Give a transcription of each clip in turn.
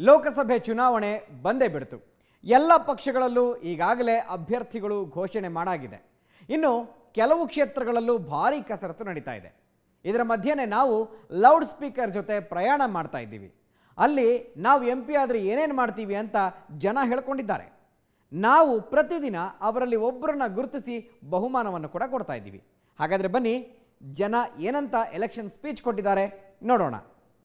ಲೋಕಸಭೆ ಚುನಾವಣೆ ಬಂದೇ ಬಿಡ್ತು ಎಲ್ಲ ಪಕ್ಷಗಳಲ್ಲೂ ಈಗಾಗಲೇ ಅಭ್ಯರ್ಥಿಗಳು ಘೋಷಣೆ ಮಾಡಾಗಿದೆ ಇನ್ನು ಕೆಲವು ಕ್ಷೇತ್ರಗಳಲ್ಲೂ ಭಾರಿ ಕಸರತ್ತು ನಡೀತಾ ಇದೆ ಇದರ ಮಧ್ಯೆನೇ ನಾವು ಲೌಡ್ ಸ್ಪೀಕರ್ ಜೊತೆ ಪ್ರಯಾಣ ಮಾಡ್ತಾ ಇದ್ದೀವಿ ಅಲ್ಲಿ ನಾವು ಎಂ ಪಿ ಆದರೆ ಏನೇನು ಮಾಡ್ತೀವಿ ಅಂತ ಜನ ಹೇಳ್ಕೊಂಡಿದ್ದಾರೆ ನಾವು ಪ್ರತಿದಿನ ಅವರಲ್ಲಿ ಒಬ್ಬರನ್ನ ಗುರುತಿಸಿ ಬಹುಮಾನವನ್ನು ಕೂಡ ಕೊಡ್ತಾ ಇದ್ದೀವಿ ಹಾಗಾದರೆ ಬನ್ನಿ ಜನ ಏನಂತ ಎಲೆಕ್ಷನ್ ಸ್ಪೀಚ್ ಕೊಟ್ಟಿದ್ದಾರೆ ನೋಡೋಣ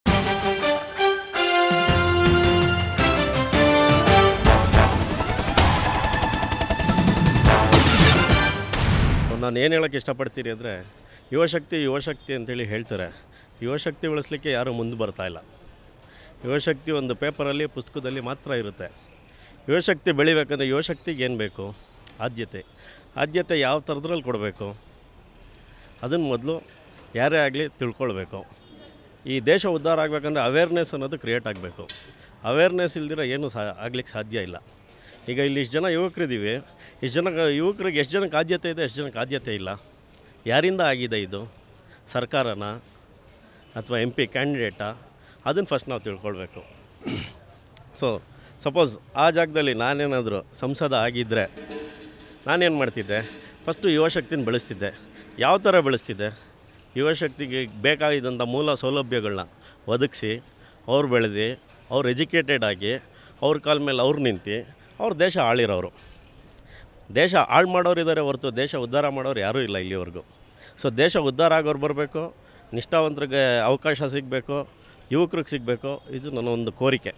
ನಾನು ಏನು ಹೇಳೋಕ್ಕೆ ಇಷ್ಟಪಡ್ತೀನಿ ಅಂದರೆ ಯುವಶಕ್ತಿ ಯುವಶಕ್ತಿ ಅಂತೇಳಿ ಹೇಳ್ತಾರೆ ಯುವಶಕ್ತಿ ಉಳಿಸ್ಲಿಕ್ಕೆ ಯಾರೂ ಮುಂದೆ ಬರ್ತಾ ಇಲ್ಲ ಯುವಶಕ್ತಿ ಒಂದು ಪೇಪರಲ್ಲಿ ಪುಸ್ತಕದಲ್ಲಿ ಮಾತ್ರ ಇರುತ್ತೆ ಯುವಶಕ್ತಿ ಬೆಳಿಬೇಕಂದ್ರೆ ಯುವಶಕ್ತಿಗೆ ಏನು ಬೇಕು ಆದ್ಯತೆ ಆದ್ಯತೆ ಯಾವ ಥರದ್ರಲ್ಲಿ ಕೊಡಬೇಕು ಅದನ್ನು ಮೊದಲು ಯಾರೇ ಆಗಲಿ ತಿಳ್ಕೊಳ್ಬೇಕು ಈ ದೇಶ ಉದ್ಧಾರ ಆಗಬೇಕಂದ್ರೆ ಅವೇರ್ನೆಸ್ ಅನ್ನೋದು ಕ್ರಿಯೇಟ್ ಆಗಬೇಕು ಅವೇರ್ನೆಸ್ ಇಲ್ದಿರ ಏನೂ ಸಾ ಆಗ್ಲಿಕ್ಕೆ ಸಾಧ್ಯ ಇಲ್ಲ ಈಗ ಇಲ್ಲಿ ಇಷ್ಟು ಜನ ಯುವಕರಿದ್ದೀವಿ ಇಷ್ಟು ಜನ ಯುವಕರಿಗೆ ಎಷ್ಟು ಜನಕ್ಕೆ ಆದ್ಯತೆ ಇದೆ ಎಷ್ಟು ಜನಕ್ಕೆ ಆದ್ಯತೆ ಇಲ್ಲ ಯಾರಿಂದ ಆಗಿದೆ ಇದು ಸರ್ಕಾರನ ಅಥವಾ ಎಂ ಪಿ ಕ್ಯಾಂಡಿಡೇಟಾ ಅದನ್ನು ಫಸ್ಟ್ ನಾವು ತಿಳ್ಕೊಳ್ಬೇಕು ಸೊ ಸಪೋಸ್ ಆ ಜಾಗದಲ್ಲಿ ನಾನೇನಾದರೂ ಸಂಸದ ಆಗಿದ್ದರೆ ನಾನೇನು ಮಾಡ್ತಿದ್ದೆ ಫಸ್ಟು ಯುವಶಕ್ತಿನ ಬೆಳೆಸ್ತಿದ್ದೆ ಯಾವ ಥರ ಬೆಳೆಸ್ತಿದ್ದೆ ಯುವಶಕ್ತಿಗೆ ಬೇಕಾಗಿದ್ದಂಥ ಮೂಲ ಸೌಲಭ್ಯಗಳನ್ನ ಒದಗಿಸಿ ಅವ್ರು ಬೆಳೆದು ಅವ್ರು ಎಜುಕೇಟೆಡ್ ಆಗಿ ಅವ್ರ ಕಾಲ ಮೇಲೆ ಅವ್ರು ನಿಂತು ಅವ್ರು ದೇಶ ಆಳಿರೋರು ದೇಶ ಹಾಳು ಮಾಡೋರು ಇದ್ದಾರೆ ಹೊರತು ದೇಶ ಉದ್ಧಾರ ಮಾಡೋರು ಯಾರೂ ಇಲ್ಲ ಇಲ್ಲಿವರೆಗೂ ಸೊ ದೇಶ ಉದ್ಧಾರ ಆಗೋರು ಬರಬೇಕು ನಿಷ್ಠಾವಂತರಿಗೆ ಅವಕಾಶ ಸಿಗಬೇಕು ಯುವಕರಿಗೆ ಸಿಗಬೇಕು ಇದು ನನ್ನ ಒಂದು ಕೋರಿಕೆ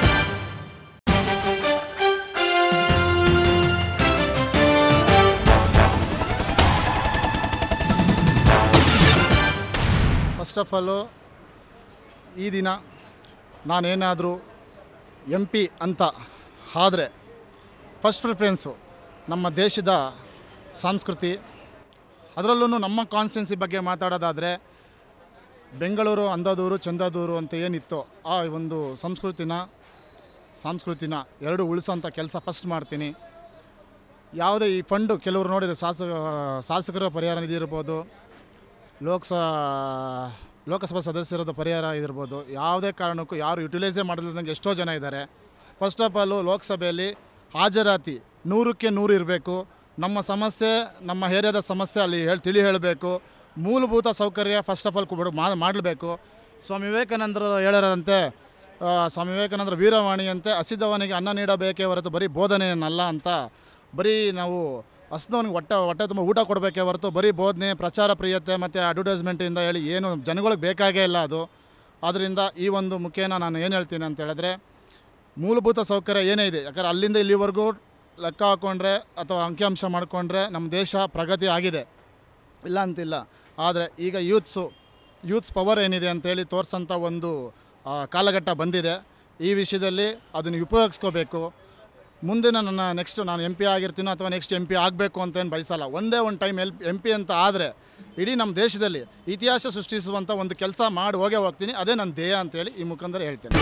ಫಸ್ಟ್ ಆಫ್ ಆಲು ಈ ದಿನ ನಾನೇನಾದರೂ ಎಂ ಪಿ ಅಂತ ಆದರೆ ಫಸ್ಟ್ ಪ್ರಿಫರೆನ್ಸು ನಮ್ಮ ದೇಶದ ಸಂಸ್ಕೃತಿ ಅದರಲ್ಲೂ ನಮ್ಮ ಕಾನ್ಸ್ಟಿಟ್ಯೂನ್ಸಿ ಬಗ್ಗೆ ಮಾತಾಡೋದಾದರೆ ಬೆಂಗಳೂರು ಅಂದದೂರು ಚಂದದೂರು ಅಂತ ಏನಿತ್ತು ಆ ಒಂದು ಸಂಸ್ಕೃತಿನ ಸಂಸ್ಕೃತಿನ ಎರಡು ಉಳಿಸೋಂಥ ಕೆಲಸ ಫಸ್ಟ್ ಮಾಡ್ತೀನಿ ಯಾವುದೇ ಈ ಫಂಡು ಕೆಲವರು ನೋಡಿದರೆ ಶಾಸಕ ಶಾಸಕರ ಪರಿಹಾರ ನಿಧಿ ಇರ್ಬೋದು ಲೋಕಸ ಲೋಕಸಭಾ ಸದಸ್ಯರದ ಪರಿಹಾರ ಇದಿರ್ಬೋದು ಯಾವುದೇ ಕಾರಣಕ್ಕೂ ಯಾರು ಯುಟಿಲೈಸೇ ಮಾಡಲಿದ್ದಂಗೆ ಎಷ್ಟೋ ಜನ ಇದ್ದಾರೆ ಫಸ್ಟ್ ಆಫ್ ಆಲು ಲೋಕಸಭೆಯಲ್ಲಿ ಹಾಜರಾತಿ ನೂರಕ್ಕೆ ನೂರು ಇರಬೇಕು ನಮ್ಮ ಸಮಸ್ಯೆ ನಮ್ಮ ಏರಿಯಾದ ಸಮಸ್ಯೆ ಅಲ್ಲಿ ಹೇಳಿ ತಿಳಿ ಹೇಳಬೇಕು ಮೂಲಭೂತ ಸೌಕರ್ಯ ಫಸ್ಟ್ ಆಫ್ ಆಲ್ ಕೊಬಿಡು ಮಾಡಲೇಬೇಕು ಸ್ವಾಮಿ ವಿವೇಕಾನಂದರು ಹೇಳರಂತೆ ಆ, ಸ್ವಾಮಿ ವಿವೇಕಾನಂದರ ವೀರವಾಣಿ ಅಂತೆ ಹಸಿದವನಿಗೆ ಅನ್ನ ನೀಡಬೇಕೇ ಹೊರತು ಬರೀ ಬೋಧನೆಯನ್ನಲ್ಲ ಅಂತ ಬರೀ ನಾವು ಹಸಿದವನಿಗೆ ಹೊಟ್ಟೆ ಹೊಟ್ಟೆ ತುಂಬ ಊಟ ಕೊಡಬೇಕೇ ಹೊರತು ಬರೀ ಬೋಧನೆ ಪ್ರಚಾರ ಪ್ರಿಯತೆ ಮತ್ತು ಅಡ್ವರ್ಟೈಸ್ಮೆಂಟಿಂದ ಹೇಳಿ ಏನು ಜನಗಳಿಗೆ ಬೇಕಾಗೇ ಇಲ್ಲ ಅದು ಆದ್ದರಿಂದ ಈ ಒಂದು ಮುಖೇನ ನಾನು ಏನು ಹೇಳ್ತೀನಿ ಅಂತ ಹೇಳಿದ್ರೆ ಮೂಲಭೂತ ಸೌಕರ್ಯ ಏನೇ ಇದೆ ಯಾಕಂದ್ರೆ ಅಲ್ಲಿಂದ ಇಲ್ಲಿವರೆಗೂ ಲೆಕ್ಕ ಹಾಕ್ಕೊಂಡ್ರೆ ಅಥವಾ ಅಂಕಿಅಂಶ ಮಾಡಿಕೊಂಡ್ರೆ ನಮ್ಮ ದೇಶ ಪ್ರಗತಿ ಆಗಿದೆ ಇಲ್ಲ ಅಂತಿಲ್ಲ ಆದರೆ ಈಗ ಯೂತ್ಸು ಯೂತ್ಸ್ ಪವರ್ ಏನಿದೆ ಅಂತೇಳಿ ತೋರಿಸೋಂಥ ಒಂದು ಆ, ಕಾಲಘಟ್ಟ ಬಂದಿದೆ ಈ ವಿಷಯದಲ್ಲಿ ಅದನ್ನು ಉಪಯೋಗಿಸ್ಕೋಬೇಕು ಮುಂದಿನ ನನ್ನ ನೆಕ್ಸ್ಟ್ ನಾನು ಎಂ ಪಿ ಆಗಿರ್ತೀನೋ ಅಥವಾ ನೆಕ್ಸ್ಟ್ ಎಂ ಪಿ ಆಗಬೇಕು ಅಂತ ಏನು ಬಯಸಲ್ಲ ಒಂದೇ ಒಂದು ಟೈಮ್ ಎಲ್ ಎಂ ಪಿ ಅಂತ ಆದರೆ ಇಡೀ ನಮ್ಮ ದೇಶದಲ್ಲಿ ಇತಿಹಾಸ ಸೃಷ್ಟಿಸುವಂಥ ಒಂದು ಕೆಲಸ ಮಾಡಿ ಹೋಗೇ ಹೋಗ್ತೀನಿ ಅದೇ ನನ್ನ ಧ್ಯೇಯ ಅಂತೇಳಿ ಈ ಮುಖಾಂತರ ಹೇಳ್ತೇನೆ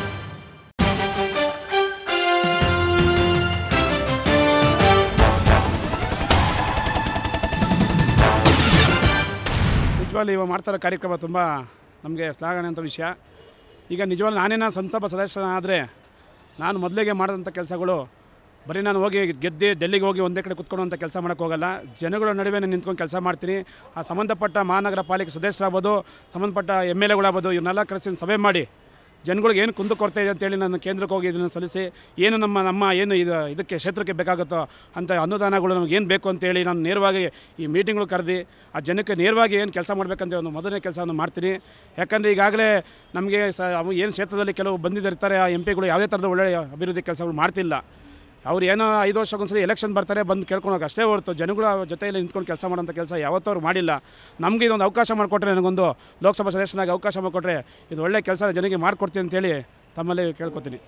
ನಿಜವಾಗ್ಲೂ ಇವಾಗ ಮಾಡ್ತಾರೋ ಕಾರ್ಯಕ್ರಮ ತುಂಬ ನಮಗೆ ಶ್ಲಾಘನೆ ಅಂತ ವಿಷಯ ಈಗ ನಿಜವಾಗ್ಲೂ ನಾನೇನ ಸಂಸಭಾ ಸದಸ್ಯನಾದರೆ ನಾನು ಮೊದಲಿಗೆ ಮಾಡಿದಂಥ ಕೆಲಸಗಳು ಬರೀ ನಾನು ಹೋಗಿ ಗೆದ್ದು ಡೆಲ್ಲಿಗೆ ಹೋಗಿ ಒಂದೇ ಕಡೆ ಕುತ್ಕೊಳ್ಳೋಂಥ ಕೆಲಸ ಮಾಡೋಕ್ಕೆ ಹೋಗಲ್ಲ ಜನಗಳ ನಡುವೆ ನಾನು ನಿಂತ್ಕೊಂಡು ಕೆಲಸ ಮಾಡ್ತೀನಿ ಆ ಸಂಬಂಧಪಟ್ಟ ಮಹಾನಗರ ಪಾಲಿಕೆ ಸದಸ್ಯರಾಗ್ಬೋದು ಸಂಬಂಧಪಟ್ಟ ಎಮ್ ಎಲ್ ಎಗಳಾಗ್ಬೋದು ಇವನ್ನೆಲ್ಲ ಕರೆಸಿ ಸಭೆ ಮಾಡಿ ಜನಗಳಿಗೆ ಏನು ಕುಂದು ಕೊರತೆ ಇದೆ ಅಂತೇಳಿ ನಾನು ಕೇಂದ್ರಕ್ಕೆ ಹೋಗಿ ಇದನ್ನು ಸಲ್ಲಿಸಿ ಏನು ನಮ್ಮ ನಮ್ಮ ಏನು ಇದು ಇದಕ್ಕೆ ಕ್ಷೇತ್ರಕ್ಕೆ ಬೇಕಾಗುತ್ತೋ ಅಂತ ಅನುದಾನಗಳು ನಮಗೆ ಏನು ಬೇಕು ಅಂತೇಳಿ ನಾನು ನೇರವಾಗಿ ಈ ಮೀಟಿಂಗ್ಗಳು ಕರೆದು ಆ ಜನಕ್ಕೆ ನೇರವಾಗಿ ಏನು ಕೆಲಸ ಮಾಡಬೇಕಂತ ಒಂದು ಮೊದಲನೇ ಕೆಲಸವನ್ನು ಮಾಡ್ತೀನಿ ಯಾಕಂದರೆ ಈಗಾಗಲೇ ನಮಗೆ ಸ ಅವು ಏನು ಕ್ಷೇತ್ರದಲ್ಲಿ ಕೆಲವು ಬಂದಿದ್ದಿರ್ತಾರೆ ಆ ಎಂ ಪಿಗಳು ಯಾವುದೇ ಥರದ ಒಳ್ಳೆಯ ಅಭಿವೃದ್ಧಿ ಕೆಲಸಗಳು ಮಾಡ್ತಿಲ್ಲ ಅವ್ರು ಏನೋ ಐದು ವರ್ಷಕ್ಕೊಂದ್ಸರಿ ಎಲೆಕ್ಷನ್ ಬರ್ತಾರೆ ಬಂದು ಕೇಳ್ಕೊಳಕ್ಕೆ ಅಷ್ಟೇ ಹೊರತು ಜನಗಳ ಜೊತೆಯಲ್ಲಿ ನಿಂತ್ಕೊಂಡು ಕೆಲಸ ಮಾಡೋಂಥ ಕೆಲಸ ಯಾವತ್ತೂ ಅವ್ರು ಮಾಡಿಲ್ಲ ನಮಗೆ ಇದೊಂದು ಅವಕಾಶ ಮಾಡಿಕೊಟ್ರೆ ನನಗೊಂದು ಲೋಕಸಭಾ ಸದಸ್ಯನಾಗಿ ಅವಕಾಶ ಮಾಡಿಕೊಟ್ರೆ ಇದು ಒಳ್ಳೆ ಕೆಲಸ ಜನರಿಗೆ ಮಾಡಿಕೊಡ್ತೀನಿ ಅಂತೇಳಿ ತಮ್ಮಲ್ಲಿ ಕೇಳ್ಕೊತೀನಿ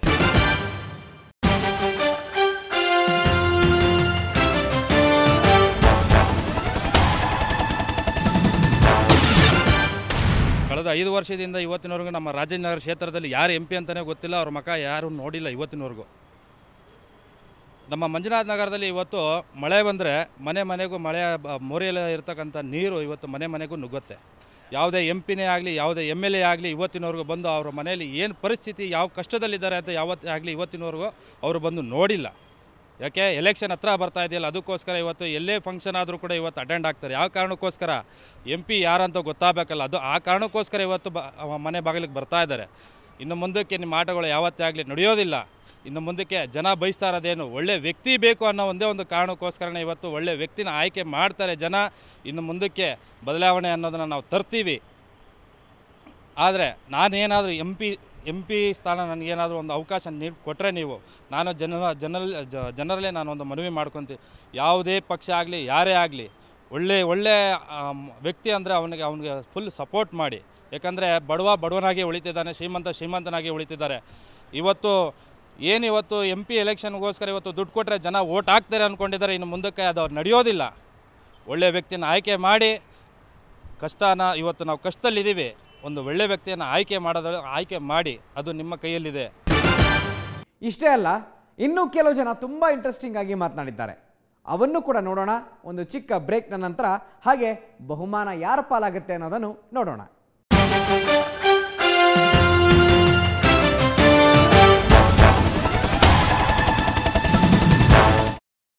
ಕಳೆದ ಐದು ವರ್ಷದಿಂದ ಇವತ್ತಿನವರೆಗೂ ನಮ್ಮ ರಾಜೇಂದ್ರನಗರ ಕ್ಷೇತ್ರದಲ್ಲಿ ಯಾರು ಎಂ ಪಿ ಅಂತಲೇ ಗೊತ್ತಿಲ್ಲ ಅವ್ರ ಮಕ ಯಾರು ನೋಡಿಲ್ಲ ಇವತ್ತಿನವರೆಗೂ ನಮ್ಮ ಮಂಜುನಾಥ ನಗರದಲ್ಲಿ ಇವತ್ತು ಮಳೆ ಬಂದರೆ ಮನೆ ಮನೆಗೂ ಮಳೆಯ ಬ- ಮೋರಿಯಲ್ಲಿ ಇರ್ತಕ್ಕಂಥ ನೀರು ಇವತ್ತು ಮನೆ ಮನೆಗೂ ನುಗ್ಗುತ್ತೆ ಯಾವುದೇ ಎಂ ಪಿನೇ ಆಗಲಿ ಯಾವುದೇ ಎಮ್ ಎಲ್ ಎ ಆಗಲಿ ಇವತ್ತಿನವರೆಗೂ ಬಂದು ಅವ್ರ ಮನೆಯಲ್ಲಿ ಏನು ಪರಿಸ್ಥಿತಿ ಯಾವ ಕಷ್ಟದಲ್ಲಿದ್ದಾರೆ ಅಂತ ಯಾವತ್ತೇ ಆಗಲಿ ಇವತ್ತಿನವರೆಗೂ ಅವರು ಬಂದು ನೋಡಿಲ್ಲ ಯಾಕೆ ಎಲೆಕ್ಷನ್ ಹತ್ರ ಬರ್ತಾ ಇದೆಯಲ್ಲ ಅದಕ್ಕೋಸ್ಕರ ಇವತ್ತು ಎಲ್ಲೇ ಫಂಕ್ಷನ್ ಆದರೂ ಕೂಡ ಇವತ್ತು ಅಟೆಂಡ್ ಆಗ್ತಾರೆ ಯಾವ ಕಾರಣಕ್ಕೋಸ್ಕರ ಎಂ ಪಿ ಯಾರಂತ ಗೊತ್ತಾಗಬೇಕಲ್ಲ ಅದು ಆ ಕಾರಣಕ್ಕೋಸ್ಕರ ಇವತ್ತು ಬ ಅವ ಮನೆ ಬಾಗಿಲಿಗೆ ಬರ್ತಾ ಇದ್ದಾರೆ ಇನ್ನು ಮುಂದಕ್ಕೆ ನಿಮ್ಮ ಆಟಗಳು ಯಾವತ್ತೇ ಆಗಲಿ ನಡೆಯೋದಿಲ್ಲ ಇನ್ನು ಮುಂದಕ್ಕೆ ಜನ ಬಯಸ್ತಾ ಇರೋದೇನು ಒಳ್ಳೆ ವ್ಯಕ್ತಿ ಬೇಕು ಅನ್ನೋ ಒಂದೇ ಒಂದು ಕಾರಣಕ್ಕೋಸ್ಕರನೇ ಇವತ್ತು ಒಳ್ಳೆ ವ್ಯಕ್ತಿನ ಆಯ್ಕೆ ಮಾಡ್ತಾರೆ ಜನ ಇನ್ನು ಮುಂದಕ್ಕೆ ಬದಲಾವಣೆ ಅನ್ನೋದನ್ನು ನಾವು ತರ್ತೀವಿ ಆದರೆ ನಾನೇನಾದರೂ ಎಂ ಪಿ ಎಂ ಪಿ ಸ್ಥಾನ ನನಗೇನಾದರೂ ಒಂದು ಅವಕಾಶ ನೀಡಿ ಕೊಟ್ಟರೆ ನೀವು ನಾನು ಜನ ಜನರಲ್ಲಿ ಜ- ಜನರಲ್ಲೇ ನಾನು ಒಂದು ಮನವಿ ಮಾಡ್ಕೊತೀನಿ ಯಾವುದೇ ಪಕ್ಷ ಆಗಲಿ ಯಾರೇ ಆಗಲಿ ಒಳ್ಳೆ ಒಳ್ಳೆ ಆಮ್, ವ್ಯಕ್ತಿ ಅಂದರೆ ಅವನಿಗೆ ಅವನಿಗೆ ಫುಲ್ ಸಪೋರ್ಟ್ ಮಾಡಿ ಯಾಕಂದರೆ ಬಡವ ಬಡವನಾಗಿ ಉಳಿತಿದ್ದಾನೆ ಶ್ರೀಮಂತ ಶ್ರೀಮಂತನಾಗಿ ಉಳಿತಿದ್ದಾರೆ ಇವತ್ತು ಏನು ಇವತ್ತು ಎಂ ಪಿ ಎಲೆಕ್ಷನ್ಗೋಸ್ಕರ ಇವತ್ತು ದುಡ್ಡು ಕೊಟ್ಟರೆ ಜನ ಓಟ್ ಹಾಕ್ತಾರೆ ಅಂದ್ಕೊಂಡಿದ್ದಾರೆ ಇನ್ನು ಮುಂದಕ್ಕೆ ಅದು ನಡೆಯೋದಿಲ್ಲ ಒಳ್ಳೆಯ ವ್ಯಕ್ತಿನ ಆಯ್ಕೆ ಮಾಡಿ ಕಷ್ಟನ ಇವತ್ತು ನಾವು ಕಷ್ಟದಲ್ಲಿದ್ದೀವಿ ಒಂದು ಒಳ್ಳೆ ವ್ಯಕ್ತಿಯನ್ನು ಆಯ್ಕೆ ಮಾಡೋದು ಆಯ್ಕೆ ಮಾಡಿ ಅದು ನಿಮ್ಮ ಕೈಯಲ್ಲಿದೆ ಇಷ್ಟೇ ಅಲ್ಲ ಇನ್ನೂ ಕೆಲವು ಜನ ತುಂಬ ಇಂಟ್ರೆಸ್ಟಿಂಗ್ ಆಗಿ ಮಾತನಾಡಿದ್ದಾರೆ ಅವನ್ನು ಕೂಡ ನೋಡೋಣ ಒಂದು ಚಿಕ್ಕ ಬ್ರೇಕ್ನ ನಂತರ ಹಾಗೆ ಬಹುಮಾನ ಯಾರ ಪಾಲಾಗುತ್ತೆ ಅನ್ನೋದನ್ನು ನೋಡೋಣ